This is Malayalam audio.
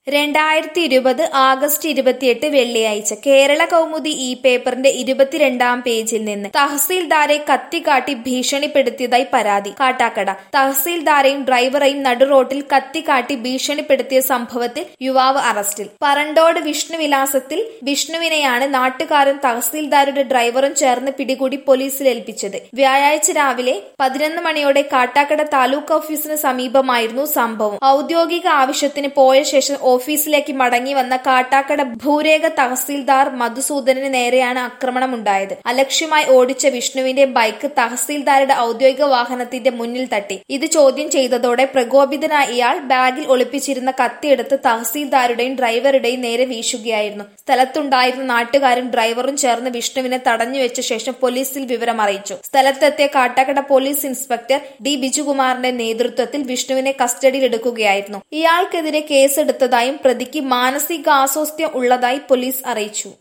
രണ്ടായിരത്തി ഇരുപത് ആഗസ്റ്റ് ഇരുപത്തിയെട്ട് വെള്ളിയാഴ്ച കേരള കൗമുദി ഈ പേപ്പറിന്റെ ഇരുപത്തിരണ്ടാം പേജിൽ നിന്ന് തഹസീൽദാരെ കത്തിക്കാട്ടി ഭീഷണിപ്പെടുത്തിയതായി പരാതി കാട്ടാക്കട തഹസീൽദാരെയും ഡ്രൈവറെയും നടുറോട്ടിൽ കത്തിക്കാട്ടി ഭീഷണിപ്പെടുത്തിയ സംഭവത്തിൽ യുവാവ് അറസ്റ്റിൽ പറണ്ടോട് വിഷ്ണുവിലാസത്തിൽ വിഷ്ണുവിനെയാണ് നാട്ടുകാരും തഹസീൽദാരുടെ ഡ്രൈവറും ചേർന്ന് പിടികൂടി പോലീസിൽ ഏൽപ്പിച്ചത് വ്യാഴാഴ്ച രാവിലെ പതിനൊന്ന് മണിയോടെ കാട്ടാക്കട താലൂക്ക് ഓഫീസിന് സമീപമായിരുന്നു സംഭവം ഔദ്യോഗിക ആവശ്യത്തിന് പോയ ശേഷം ഓഫീസിലേക്ക് മടങ്ങി വന്ന കാട്ടാക്കട ഭൂരേഖ തഹസീൽദാർ മധുസൂദനന് നേരെയാണ് ആക്രമണമുണ്ടായത് അലക്ഷ്യമായി ഓടിച്ച വിഷ്ണുവിന്റെ ബൈക്ക് തഹസീൽദാരുടെ ഔദ്യോഗിക വാഹനത്തിന്റെ മുന്നിൽ തട്ടി ഇത് ചോദ്യം ചെയ്തതോടെ പ്രകോപിതനായ ഇയാൾ ബാഗിൽ ഒളിപ്പിച്ചിരുന്ന കത്തിയെടുത്ത് തഹസീൽദാരുടെയും ഡ്രൈവറുടെയും നേരെ വീശുകയായിരുന്നു സ്ഥലത്തുണ്ടായിരുന്ന നാട്ടുകാരും ഡ്രൈവറും ചേർന്ന് വിഷ്ണുവിനെ തടഞ്ഞുവെച്ച ശേഷം പോലീസിൽ വിവരം അറിയിച്ചു സ്ഥലത്തെത്തിയ കാട്ടാക്കട പോലീസ് ഇൻസ്പെക്ടർ ഡി ബിജുകുമാറിന്റെ നേതൃത്വത്തിൽ വിഷ്ണുവിനെ കസ്റ്റഡിയിലെടുക്കുകയായിരുന്നു ഇയാൾക്കെതിരെ കേസെടുത്തതായും പ്രതിക്ക് മാനസികാസ്വാസ്ഥ്യം ഉള്ളതായി പോലീസ് അറിയിച്ചു